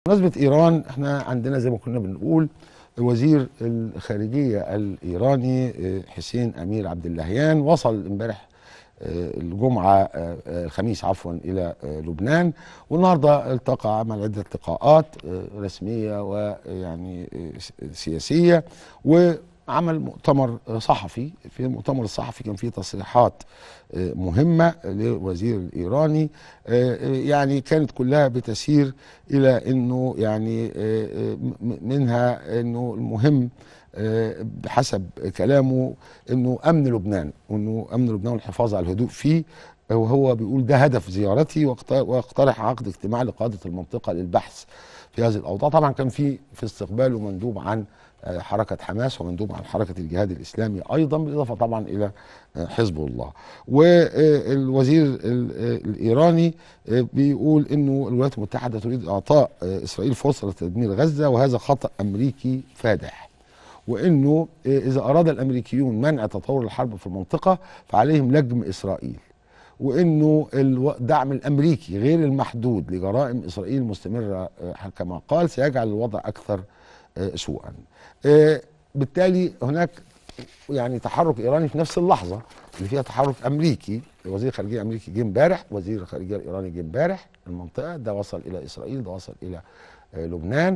بمناسبة إيران احنا عندنا زي ما كنا بنقول وزير الخارجية الإيراني آه، حسين أمير عبد اللهيان وصل امبارح آه، الجمعة آه، آه، الخميس عفوا إلى آه، لبنان والنهاردة التقى عمل عدة لقاءات آه، رسمية ويعني آه، س- سياسية وعمل مؤتمر آه، صحفي في المؤتمر الصحفي كان فيه تصريحات آه، مهمة لوزير الإيراني آه، آه، يعني كانت كلها بتسير الى انه يعني آه، آه، م- منها انه المهم آه، بحسب كلامه انه امن لبنان وانه امن لبنان والحفاظ على الهدوء فيه وهو بيقول ده هدف زيارتي واقت- واقترح عقد اجتماع لقاده المنطقه للبحث في هذه الاوضاع طبعا كان في في استقباله مندوب عن آه، حركه حماس ومندوب عن حركه الجهاد الاسلامي ايضا بالاضافه طبعا الى آه، حزب الله والوزير ال- آه، الايراني آه، بيقول انه الولايات المتحده تريد اعطاء آه، اسرائيل فرصه لتدمير غزه وهذا خطا امريكي فادح وانه آه، اذا اراد الامريكيون منع تطور الحرب في المنطقه فعليهم لجم اسرائيل وانه الو- الدعم الامريكي غير المحدود لجرائم اسرائيل مستمره آه، كما قال سيجعل الوضع اكثر آه، سوءا آه، بالتالي هناك يعني تحرك ايراني في نفس اللحظه اللي فيها تحرك امريكي وزير خارجيه امريكي جه امبارح وزير الخارجيه الايراني جه امبارح المنطقه ده وصل الى اسرائيل ده وصل الى آه، لبنان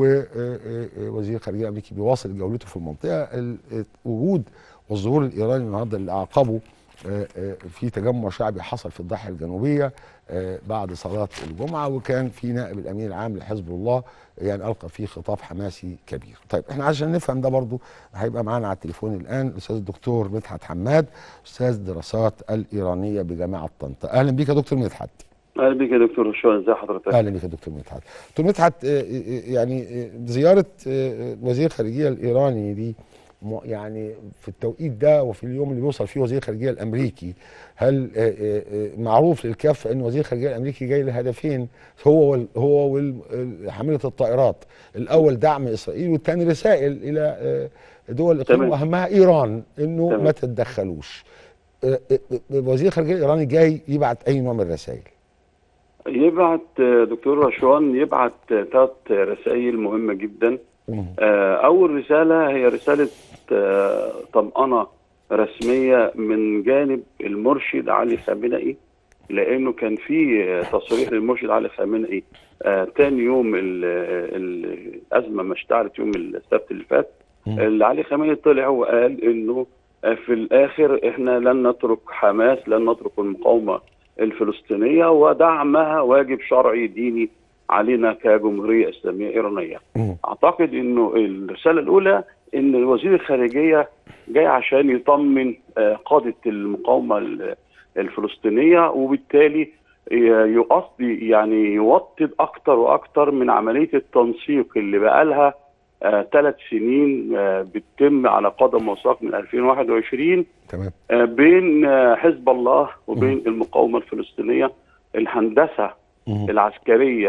ووزير الخارجيه الامريكي بيواصل جولته في المنطقه ال- آه، وجود والظهور الايراني النهارده اللي اعقبه آه، آه، في تجمع شعبي حصل في الضاحيه الجنوبيه آه، بعد صلاه الجمعه وكان في نائب الامين العام لحزب الله يعني القى فيه خطاب حماسي كبير. طيب احنا عشان نفهم ده برضو هيبقى معانا على التليفون الان الاستاذ الدكتور مدحت حماد استاذ دراسات الايرانيه بجامعه طنطا. اهلا بيك يا دكتور مدحت. اهلا بك يا دكتور رشوان ازي حضرتك اهلا بك يا دكتور مدحت. دكتور مدحت آه، آه، يعني آه، زياره آه، وزير الخارجيه الايراني دي م- يعني في التوقيت ده وفي اليوم اللي بيوصل فيه وزير الخارجيه الامريكي هل آه، آه، آه، معروف للكافه ان وزير الخارجيه الامريكي جاي لهدفين هو وال هو وحامله الطائرات الاول دعم اسرائيل والثاني رسائل الى آه، دول الاقليم تمام. واهمها ايران انه تمام. ما تتدخلوش آه، آه، آه، وزير الخارجيه الايراني جاي يبعت اي نوع من الرسائل يبعت آه، دكتور رشوان يبعت ثلاث رسائل مهمه جدا مم. آه، اول رساله هي رساله آه، طمأنه رسميه من جانب المرشد علي خامنئي لانه كان في آه، تصريح للمرشد علي خامنئي آه، تاني يوم ال- ال- الازمه ما اشتعلت يوم السبت اللي فات مم. اللي علي خامنئي طلع وقال انه آه، في الاخر احنا لن نترك حماس لن نترك المقاومه الفلسطينيه ودعمها واجب شرعي ديني علينا كجمهوريه اسلاميه ايرانيه. مم. اعتقد انه الرساله الاولى ان وزير الخارجيه جاي عشان يطمن آه، قاده المقاومه ال- الفلسطينيه وبالتالي ي- يقصدي يعني يوطد اكتر واكتر من عمليه التنسيق اللي بقالها ثلاث سنين آه، بتتم على قدم وساق من 2021 تمام آه، بين آه، حزب الله وبين المقاومه الفلسطينيه الهندسه مم. العسكريه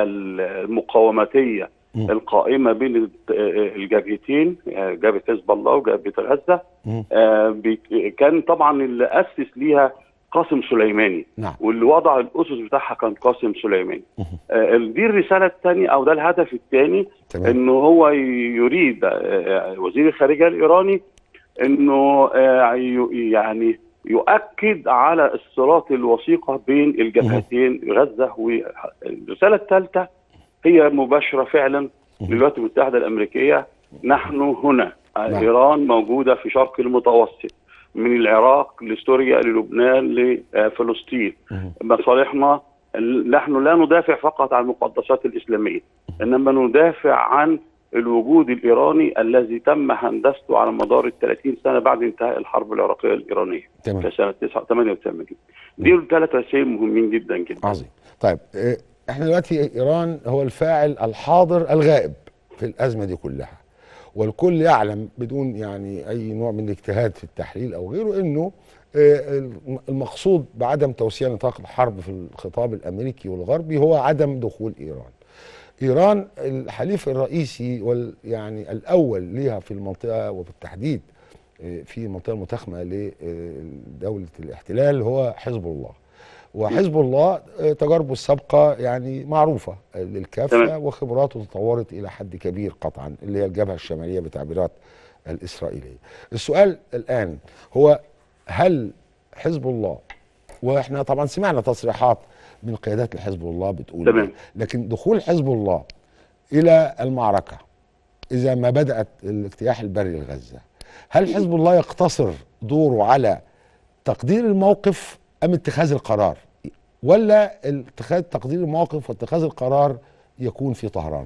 المقاومتيه مم. القائمه بين الت- الجبهتين آه، جبهه حزب الله وجبهه غزه مم. آه، بي- كان طبعا اللي اسس ليها قاسم سليماني نعم واللي وضع الاسس بتاعها كان قاسم سليماني مم. آه، دي الرساله الثانيه او ده الهدف الثاني تمام انه هو يريد آه، وزير الخارجيه الايراني انه آه، ي- يعني يؤكد على الصلات الوثيقه بين الجبهتين غزه والرساله الثالثه هي مباشره فعلا مم. للولايات المتحده الامريكيه نحن هنا آه، نعم. ايران موجوده في شرق المتوسط من العراق لسوريا للبنان لفلسطين مم. مصالحنا نحن لا ندافع فقط عن المقدسات الإسلامية إنما ندافع عن الوجود الإيراني الذي تم هندسته على مدار ال 30 سنة بعد انتهاء الحرب العراقية الإيرانية تمام في سنة 88 دي ثلاث رسائل مهمين جدا جدا عظيم طيب آه، احنا دلوقتي ايران هو الفاعل الحاضر الغائب في الازمه دي كلها والكل يعلم بدون يعني اي نوع من الاجتهاد في التحليل او غيره انه آه، المقصود بعدم توسيع نطاق الحرب في الخطاب الامريكي والغربي هو عدم دخول ايران ايران الحليف الرئيسي وال يعني الاول ليها في المنطقه وبالتحديد آه، في المنطقه المتخمه لدوله الاحتلال هو حزب الله وحزب الله آه، تجاربه السابقه يعني معروفه للكافه تمام. وخبراته تطورت الى حد كبير قطعا اللي هي الجبهه الشماليه بتعبيرات الاسرائيليه. السؤال الان هو هل حزب الله واحنا طبعا سمعنا تصريحات من قيادات لحزب الله بتقول تمام. ده. لكن دخول حزب الله الى المعركه اذا ما بدات الاجتياح البري لغزه هل حزب الله يقتصر دوره على تقدير الموقف ام اتخاذ القرار ولا اتخاذ تقدير الموقف واتخاذ القرار يكون في طهران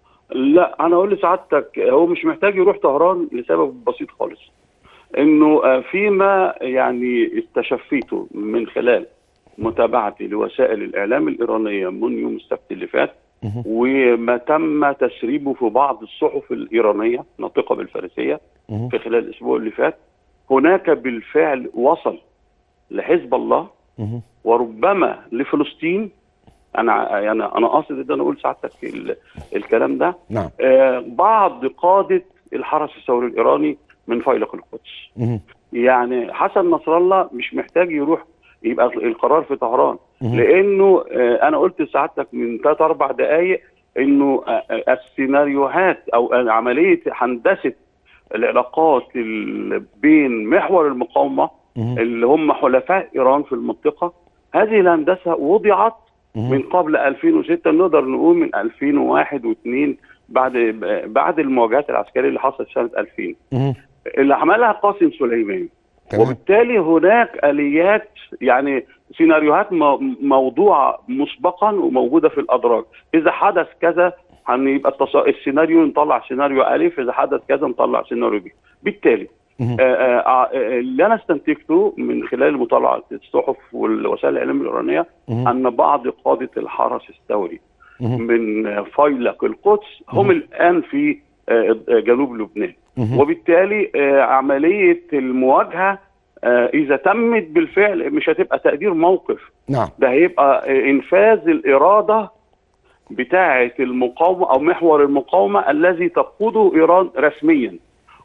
لا انا اقول لسعادتك هو مش محتاج يروح طهران لسبب بسيط خالص انه آه، فيما يعني استشفيته من خلال متابعتي لوسائل الاعلام الايرانيه من يوم السبت اللي فات مهم. وما تم تسريبه في بعض الصحف الايرانيه ناطقه بالفارسيه مهم. في خلال الاسبوع اللي فات هناك بالفعل وصل لحزب الله مهم. وربما لفلسطين انا يعني انا قاصد ان انا اقول سعادتك ال- الكلام ده نعم آه، بعض قاده الحرس الثوري الايراني من فيلق القدس مهم. يعني حسن نصر الله مش محتاج يروح يبقى القرار في طهران مهم. لانه آه، انا قلت لسعادتك من ثلاث اربع دقائق انه آه، آه، السيناريوهات او عمليه هندسه العلاقات ال- بين محور المقاومه مهم. اللي هم حلفاء ايران في المنطقه هذه الهندسه وضعت مهم. من قبل 2006 نقدر نقول من 2001 و2 بعد بعد المواجهات العسكريه اللي حصلت سنه 2000 مهم. اللي عملها قاسم سليماني تمام وبالتالي هناك اليات يعني سيناريوهات مو- موضوعه مسبقا وموجوده في الادراج اذا حدث كذا هنبقى التص... السيناريو نطلع سيناريو الف اذا حدث كذا نطلع سيناريو ب بالتالي مهم. آه، آه، آه، اللي انا استنتجته من خلال مطالعه الصحف والوسائل الاعلام الايرانيه مهم. ان بعض قاده الحرس الثوري مهم. من فيلق القدس هم مهم. الان في آه، جنوب لبنان مهم. وبالتالي آه، عمليه المواجهه آه، اذا تمت بالفعل مش هتبقى تقدير موقف نعم ده هيبقى آه، انفاذ الاراده بتاعه المقاومه او محور المقاومه الذي تقوده ايران رسميا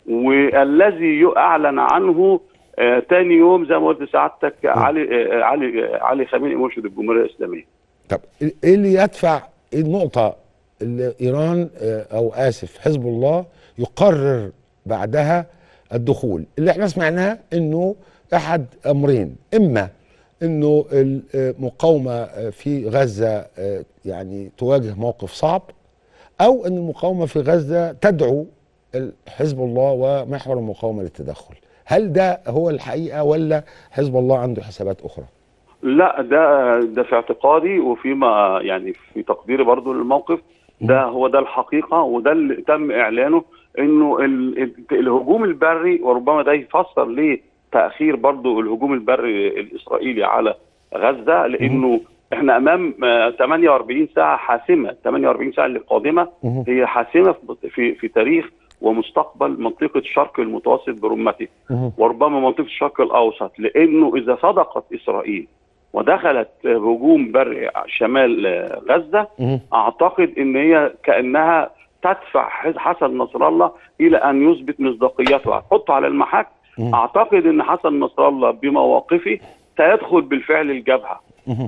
والذي اعلن عنه آه، تاني يوم زي ما قلت سعادتك علي آه، علي آه، علي خامنئي مرشد الجمهوريه الاسلاميه طب ايه اللي يدفع إيه النقطة اللي ايران آه، او اسف حزب الله يقرر بعدها الدخول اللي احنا سمعناه انه احد امرين اما انه المقاومة آه، في غزة آه، يعني تواجه موقف صعب او ان المقاومة في غزة تدعو حزب الله ومحور المقاومة للتدخل هل ده هو الحقيقة ولا حزب الله عنده حسابات اخرى لا ده ده في اعتقادي وفيما يعني في تقديري برضو للموقف ده هو ده الحقيقه وده اللي تم اعلانه انه ال- ال- الهجوم البري وربما ده يفسر ليه تاخير برضو الهجوم البري الاسرائيلي على غزه لانه احنا امام آه، 48 ساعه حاسمه 48 ساعه اللي قادمه مهم. هي حاسمه في- في في تاريخ ومستقبل منطقه الشرق المتوسط برمته مهم. وربما منطقه الشرق الاوسط لانه اذا صدقت اسرائيل ودخلت هجوم بري شمال آه، غزه مهم. اعتقد ان هي كانها تدفع حز- حسن نصر الله الى ان يثبت مصداقيته هتحطه على المحك مم. اعتقد ان حسن نصر الله بمواقفه سيدخل بالفعل الجبهه مهم.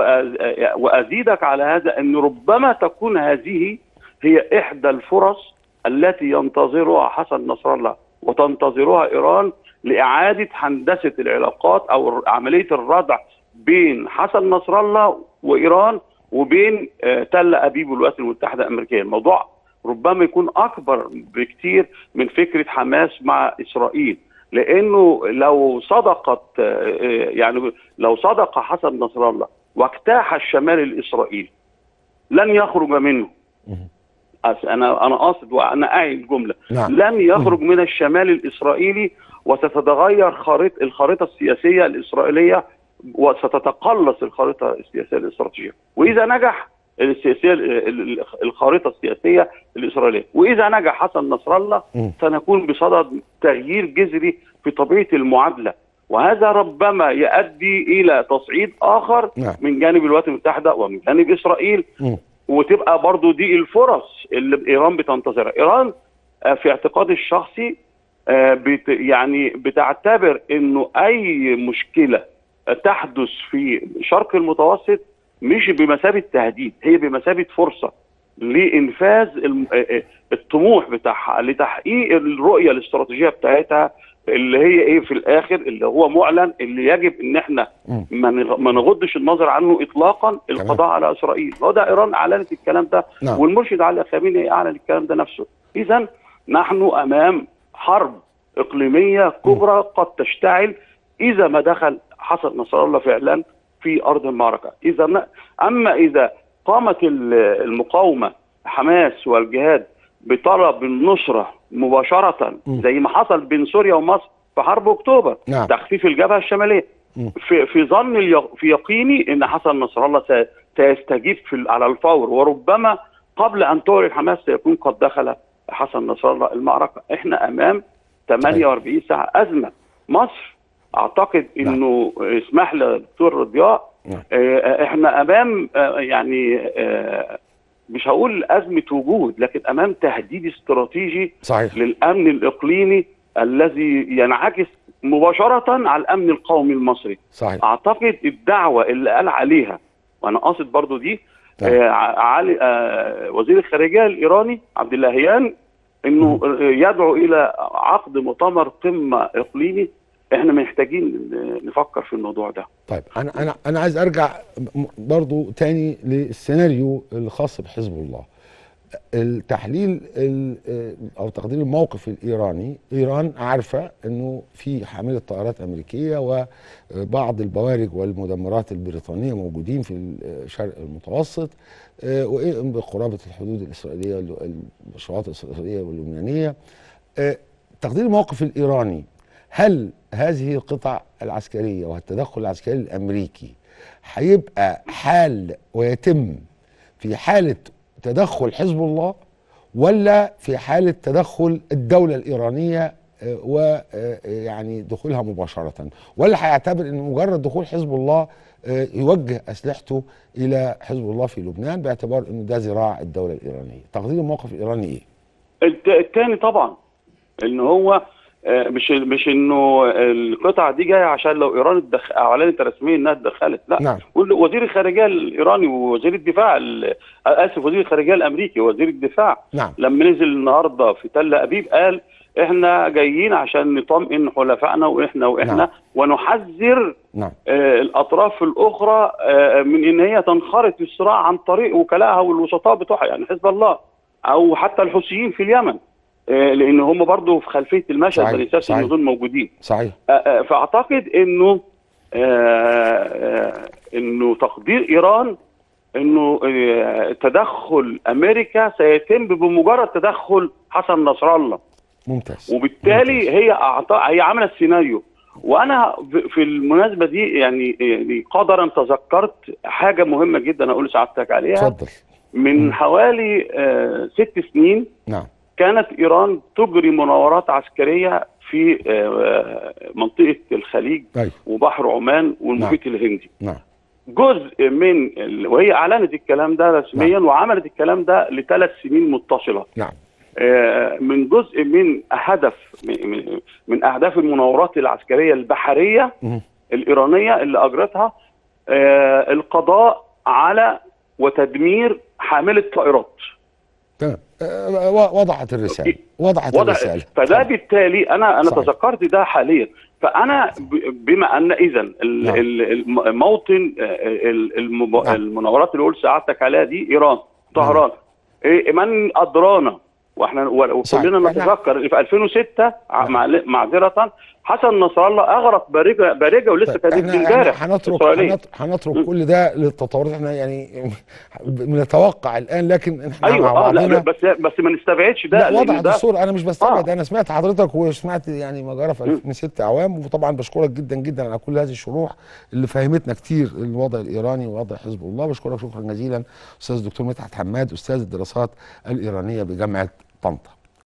ف- وازيدك على هذا ان ربما تكون هذه هي احدى الفرص التي ينتظرها حسن نصر الله وتنتظرها ايران لاعاده هندسه العلاقات او عمليه الردع بين حسن نصر الله وايران وبين آه، تل ابيب والولايات المتحده الامريكيه الموضوع ربما يكون اكبر بكتير من فكره حماس مع اسرائيل لانه لو صدقت آه، آه، يعني لو صدق حسن نصر الله واجتاح الشمال الاسرائيلي لن يخرج منه مهم. أس- انا انا قاصد وانا اعي الجمله نعم لن يخرج من الشمال الاسرائيلي وستتغير خريطه الخريطه السياسيه الاسرائيليه وستتقلص الخريطه السياسيه الاستراتيجيه واذا نجح السياسيه ال- ال- الخريطه السياسيه الاسرائيليه واذا نجح حسن نصر الله مم. سنكون بصدد تغيير جذري في طبيعه المعادله وهذا ربما يؤدي الى تصعيد اخر نعم. من جانب الولايات المتحده ومن جانب اسرائيل مم. وتبقى برضو دي الفرص اللي ايران بتنتظرها ايران آه، في اعتقادي الشخصي آه، بت يعني بتعتبر انه اي مشكله تحدث في شرق المتوسط مش بمثابه تهديد هي بمثابه فرصه لانفاذ الم- آه، آه، الطموح بتاعها لتحقيق الرؤيه الاستراتيجيه بتاعتها اللي هي ايه في الاخر اللي هو معلن اللي يجب ان احنا مم. ما نغ- ما نغضش النظر عنه اطلاقا القضاء على اسرائيل هو ده ايران اعلنت الكلام ده نعم. والمرشد علي خامنئي اعلن الكلام ده نفسه اذا نحن امام حرب اقليميه كبرى قد تشتعل اذا ما دخل حسن نصر الله فعلا في ارض المعركه اذا ن- اما اذا قامت ال- المقاومه حماس والجهاد بطلب النصره مباشره م. زي ما حصل بين سوريا ومصر في حرب اكتوبر نعم. تخفيف الجبهه الشماليه م. في في ظن اليق- في يقيني ان حسن نصر الله سي- سيستجيب في ال- على الفور وربما قبل ان تعلن حماس سيكون قد دخل حسن نصر الله المعركه احنا امام 48 ساعه ازمه مصر اعتقد نعم. انه اسمح لي يا دكتور ضياء نعم. آه، احنا امام آه، يعني آه، مش هقول ازمه وجود لكن امام تهديد استراتيجي صحيح للامن الاقليمي الذي ينعكس مباشره على الامن القومي المصري صحيح اعتقد الدعوه اللي قال عليها وانا قاصد برضو دي نعم. آه ع- علي آه وزير الخارجيه الايراني عبد اللهيان انه آه، يدعو الى عقد مؤتمر قمه اقليمي احنا محتاجين نفكر في الموضوع ده طيب انا انا انا عايز ارجع م- برضو تاني للسيناريو الخاص بحزب الله التحليل ال- آه، او تقدير الموقف الايراني ايران عارفه انه في حامله طائرات امريكيه وبعض البوارج والمدمرات البريطانيه موجودين في الشرق المتوسط آه، وإيه بقرابه الحدود الاسرائيليه وال- الشواطئ الاسرائيليه واللبنانيه آه، تقدير الموقف الايراني هل هذه القطع العسكريه والتدخل العسكري الامريكي هيبقى حال ويتم في حاله تدخل حزب الله ولا في حاله تدخل الدوله الايرانيه ويعني دخولها مباشره ولا هيعتبر ان مجرد دخول حزب الله آه، يوجه اسلحته الى حزب الله في لبنان باعتبار انه ده ذراع الدوله الايرانيه تقدير الموقف الايراني ايه الت- التاني طبعا ان هو آه، مش مش انه القطع دي جايه عشان لو ايران اتدخ- اعلنت رسميا انها اتدخلت لا نعم كل وزير الخارجيه الايراني ووزير الدفاع ال- اسف وزير الخارجيه الامريكي وزير الدفاع نعم لما نزل النهارده في تل ابيب قال احنا جايين عشان نطمئن حلفائنا واحنا واحنا نعم. ونحذر نعم آه، الاطراف الاخرى آه، من ان هي تنخرط في الصراع عن طريق وكلائها والوسطاء بتوعها يعني حزب الله او حتى الحوثيين في اليمن آه، لان هم برضو في خلفيه المشهد صحيح، ما ننساش صحيح. ان دول موجودين صحيح آه، آه، فاعتقد انه آه، آه، انه تقدير ايران انه آه، تدخل امريكا سيتم بمجرد تدخل حسن نصر الله ممتاز وبالتالي ممتاز. هي أعط... هي عملت سيناريو وانا ب- في المناسبه دي يعني يعني قدرا تذكرت حاجه مهمه جدا اقول لسعادتك عليها اتفضل من مم. حوالي آه ست سنين نعم كانت ايران تجري مناورات عسكريه في آه منطقه الخليج ايوه وبحر عمان والمحيط الهندي نعم جزء من ال... وهي اعلنت الكلام ده رسميا وعملت الكلام ده لثلاث سنين متصله نعم آه، من جزء من هدف من- من- من اهداف المناورات العسكريه البحريه مم. الايرانيه اللي اجرتها آه، القضاء على وتدمير حامله طائرات تمام آه، و- وضحت الرساله وضحت وضع الرساله فده اتفضل. بالتالي انا انا صحيح. تذكرت ده حاليا فانا ب- بما ان اذا نعم. الموطن آه، ال- الم- نعم. المناورات اللي قلت سعادتك عليها دي ايران طهران إيه، من ادرانا واحنا و- صحيح. وكلنا إحنا- نتذكر في 2006 ع- نعم. مع- معذره حسن نصر الله اغرق بارجه بارجه ولسه طيب كانت احنا امبارح احنا هنترك إسرائيلية. هنت- هنترك م. كل ده للتطورات احنا يعني بنتوقع الان لكن احنا ايوه مع اه لا بعضنا بس بس ما نستبعدش ده لا لأن وضحت ده الصورة أنا مش بستبعد آه. أنا سمعت حضرتك وسمعت يعني ما جرى في م. 2006 أعوام وطبعا بشكرك جدا جدا على كل هذه الشروح اللي فهمتنا كتير الوضع الإيراني ووضع حزب الله بشكرك شكرا جزيلا أستاذ الدكتور مدحت حماد أستاذ الدراسات الإيرانية بجامعة طنطا